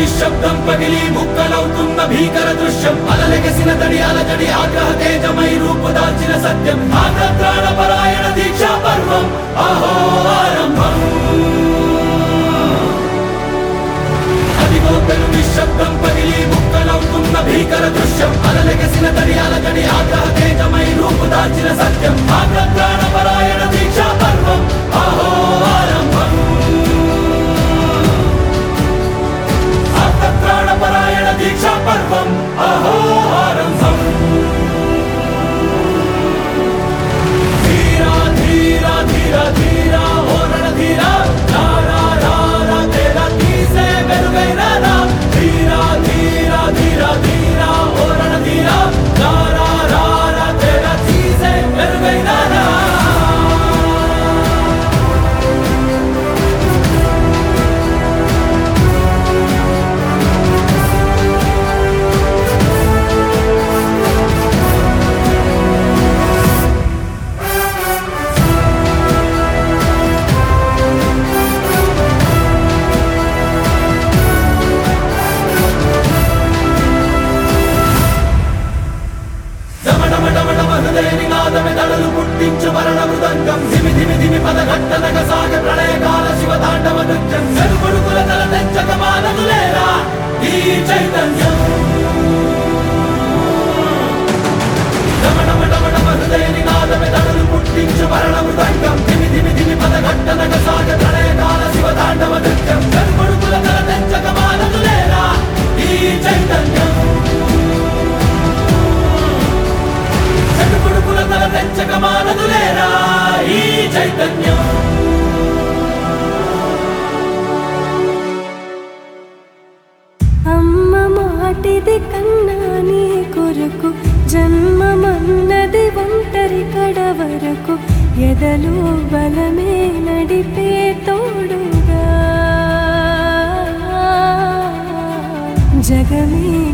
నిశ్శబ్దం పగిలి ముక్కలవుతున్న భీకర దృశ్యం అలలెగసిన తడి అలజడి ఆగ్రహ తేజమై రూపుదాల్చిన సత్యం ఆగ్రత్రాణ పరాయణ దీక్షా పర్వం అహో ఆరంభం అదిగో పెను నిశ్శబ్దం పగిలి ముక్కలవుతున్న భీకర దృశ్యం అలలెగసిన తడి అలజడి ఆగ్రహ తేజమై రూపుదాల్చిన సత్యం ఆగ్రత్రాణ పరాయణ దీక్షా పర్వం అహో ఆరంభం ఆర్తత్రాణపరాయణ దీక్షా పర్వం అహో ఆరంభం ధీరా ధీరా ధీరా ధీరా ఓరణ ధీరా రా రా రా రా తేరా తీసే వెలుగైన రా ధీరా ధీరా ధీరా ధీరా ఓరణ ధీరా రా రా రా రా తేరా తీసే వెలుగైన రా హృదయనినాదమే దడలు పుట్టించు మరణ మృదంగం ధిమి ధిమి ధిమి పదఘట్టనగ సాగ ప్రళయకాల శివ తాండవ నృత్యం చెరుకొడుకుల తల తెంచక మానదులేరా ఈ చైతన్యం రమణమటమటమ హృదయనినాదమే దడలు పుట్టించు మరణ మృదంగం ధిమి ధిమి ధిమి పదఘట్టనగ సాగ ప్రళయకాల శివ తాండవ నృత్యం చెరుకొడుకుల తల తెంచక మానదులేరా ఈ చైతన్యం చెడుపుడుకుల తల తెంచక మానదులేరా ఈ చైతన్యం అమ్మ మాటిది కన్నా నీ కొరకు జన్మమన్నది ఒంటరి కడ వరకు ఎదలు బలమే నడిపే తోడుగా జగమే